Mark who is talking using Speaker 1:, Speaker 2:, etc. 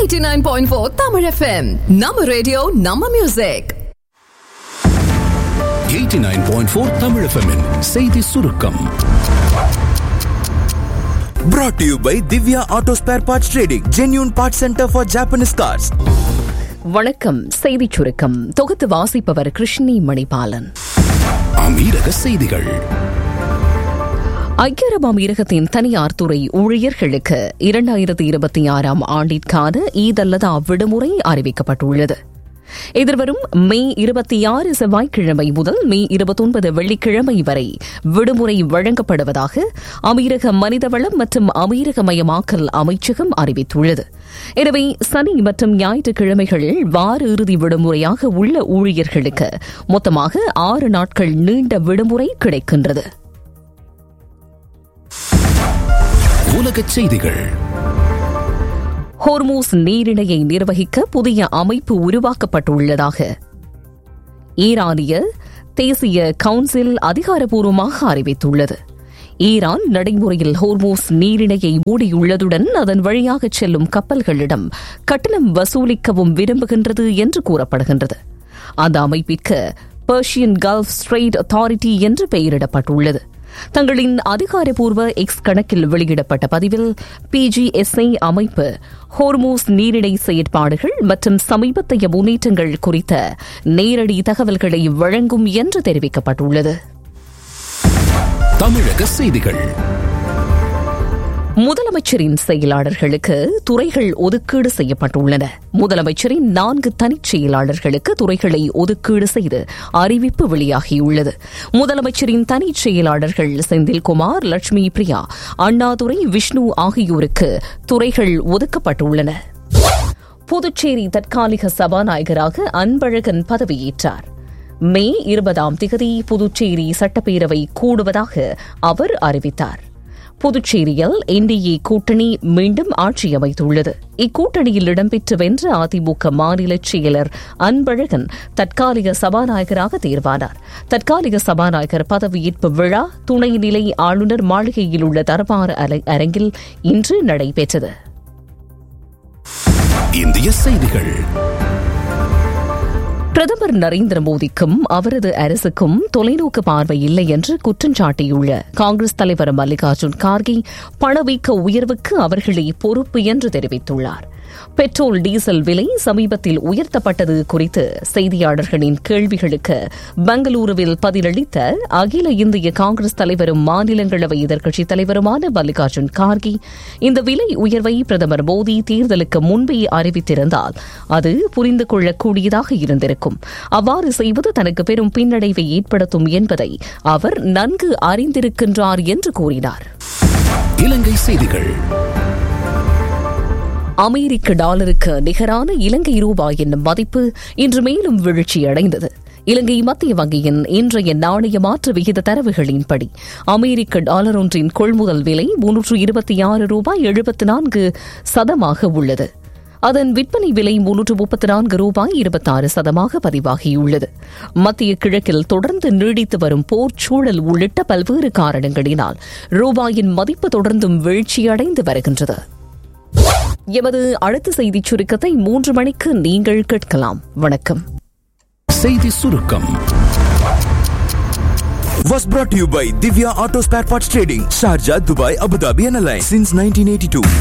Speaker 1: 89.4 Tamil FM. நம்ம radio நம்ம music
Speaker 2: 89.4 Tamil FM -இன் செய்தி சுருக்கம்
Speaker 3: Brought to you by Divya Auto Spare Parts Trading, genuine parts center for Japanese cars.
Speaker 4: வணக்கம் செய்திச் சுருக்கம் தொகுத்து வாசிப்பவர் கிருஷ்ணி மணிபாலன்
Speaker 2: அமீரக செய்திகள்
Speaker 4: ஐக்கிய அரபு அமீரகத்தின் தனியார் துறை ஊழியர்களுக்கு இரண்டாயிரத்தி இருபத்தி ஆறாம் ஆண்டிற்கான ஈத் அல்லதா விடுமுறை அறிவிக்கப்பட்டுள்ளது எதிர்வரும் மே இருபத்தி ஆறு செவ்வாய்க்கிழமை முதல் மே இருபத்தொன்பது வெள்ளிக்கிழமை வரை விடுமுறை வழங்கப்படுவதாக அமீரக மனிதவளம் மற்றும் அமீரகமயமாக்கல் அமைச்சகம் அறிவித்துள்ளது எனவே சனி மற்றும் ஞாயிற்றுக்கிழமைகளில் வார இறுதி விடுமுறையாக உள்ள ஊழியர்களுக்கு மொத்தமாக ஆறு நாட்கள் நீண்ட விடுமுறை கிடைக்கின்றது
Speaker 2: உலகச் செய்திகள்
Speaker 4: ஹோர்மூஸ் நீரிணையை நிர்வகிக்க புதிய அமைப்பு உருவாக்கப்பட்டுள்ளதாக ஈரானிய தேசிய கவுன்சில் அதிகாரப்பூர்வமாக அறிவித்துள்ளது ஈரான் நடைமுறையில் ஹோர்மூஸ் நீரிணையை மூடியுள்ளதுடன் அதன் வழியாக செல்லும் கப்பல்களிடம் கட்டணம் வசூலிக்கவும் விரும்புகின்றது என்று கூறப்படுகின்றது அந்த அமைப்பிற்கு பெர்ஷியன் கல்ஃப் ஸ்ட்ரெயிட் அத்தாரிட்டி என்று பெயரிடப்பட்டுள்ளது தங்களின் அதிகாரப்பூர்வ எக்ஸ் கணக்கில் வெளியிடப்பட்ட பதிவில் பிஜிஎஸ்ஐ அமைப்பு ஹோர்மூஸ் நீரிணை செயற்பாடுகள் மற்றும் சமீபத்தைய முன்னேற்றங்கள் குறித்த நேரடி தகவல்களை வழங்கும் என்று தெரிவிக்கப்பட்டுள்ளது
Speaker 2: தமிழக செய்திகள்
Speaker 4: முதலமைச்சரின் செயலாளர்களுக்கு துறைகள் ஒதுக்கீடு செய்யப்பட்டுள்ளன முதலமைச்சரின் நான்கு தனிச் செயலாளர்களுக்கு துறைகளை ஒதுக்கீடு செய்து அறிவிப்பு வெளியாகியுள்ளது முதலமைச்சரின் தனிச் செயலாளர்கள் செந்தில்குமார் லட்சுமி பிரியா அண்ணாதுரை விஷ்ணு ஆகியோருக்கு துறைகள் ஒதுக்கப்பட்டுள்ளன புதுச்சேரி தற்காலிக சபாநாயகராக அன்பழகன் பதவியேற்றார் மே இருபதாம் திகதி புதுச்சேரி சட்டப்பேரவை கூடுவதாக அவர் அறிவித்தார் புதுச்சேரியில் என்டிஏ கூட்டணி மீண்டும் ஆட்சி அமைத்துள்ளது இக்கூட்டணியில் இடம்பெற்று வென்ற அதிமுக மாநில செயலர் அன்பழகன் தற்காலிக சபாநாயகராக தேர்வானார் தற்காலிக சபாநாயகர் பதவியேற்பு விழா துணைநிலை ஆளுநர் மாளிகையில் உள்ள தர்பார் அரங்கில் இன்று நடைபெற்றது
Speaker 2: இந்திய செய்திகள்
Speaker 4: பிரதமர் நரேந்திர மோடிக்கும் அவரது அரசுக்கும் தொலைநோக்கு பார்வை இல்லை என்று குற்றஞ்சாட்டியுள்ள காங்கிரஸ் தலைவர் மல்லிகார்ஜுன் கார்கே பணவீக்க உயர்வுக்கு அவர்களே பொறுப்பு என்று தெரிவித்துள்ளார் பெட்ரோல் டீசல் விலை சமீபத்தில் உயர்த்தப்பட்டது குறித்து செய்தியாளர்களின் கேள்விகளுக்கு பெங்களூருவில் பதிலளித்த அகில இந்திய காங்கிரஸ் தலைவரும் மாநிலங்களவை எதிர்க்கட்சித் தலைவருமான மல்லிகார்ஜுன் கார்கே இந்த விலை உயர்வை பிரதமர் மோடி தேர்தலுக்கு முன்பே அறிவித்திருந்தால் அது புரிந்து கொள்ளக்கூடியதாக இருந்திருக்கும் அவ்வாறு செய்வது தனக்கு பெரும் பின்னடைவை ஏற்படுத்தும் என்பதை அவர் நன்கு அறிந்திருக்கின்றார் என்று கூறினார்
Speaker 2: இலங்கை செய்திகள்
Speaker 4: அமெரிக்க டாலருக்கு நிகரான இலங்கை ரூபாயின் மதிப்பு இன்று மேலும் வீழ்ச்சியடைந்தது இலங்கை மத்திய வங்கியின் இன்றைய நாணய மாற்று விகித தரவுகளின்படி அமெரிக்க டாலர் ஒன்றின் கொள்முதல் விலை முன்னூற்று இருபத்தி ஆறு ரூபாய் எழுபத்தி நான்கு சதமாக உள்ளது அதன் விற்பனை விலை முன்னூற்று முப்பத்தி நான்கு ரூபாய் இருபத்தாறு சதமாக பதிவாகியுள்ளது மத்திய கிழக்கில் தொடர்ந்து நீடித்து வரும் போர் சூழல் உள்ளிட்ட பல்வேறு காரணங்களினால் ரூபாயின் மதிப்பு தொடர்ந்தும் வீழ்ச்சியடைந்து வருகின்றது எமது அடுத்த செய்திச் சுருக்கத்தை மூன்று மணிக்கு நீங்கள் கேட்கலாம் வணக்கம்
Speaker 2: செய்தி சுருக்கம்
Speaker 3: Was brought to you by Divya Auto Spare Parts Trading, Sharjah, Dubai, Abu Dhabi, and Alliance since 1982.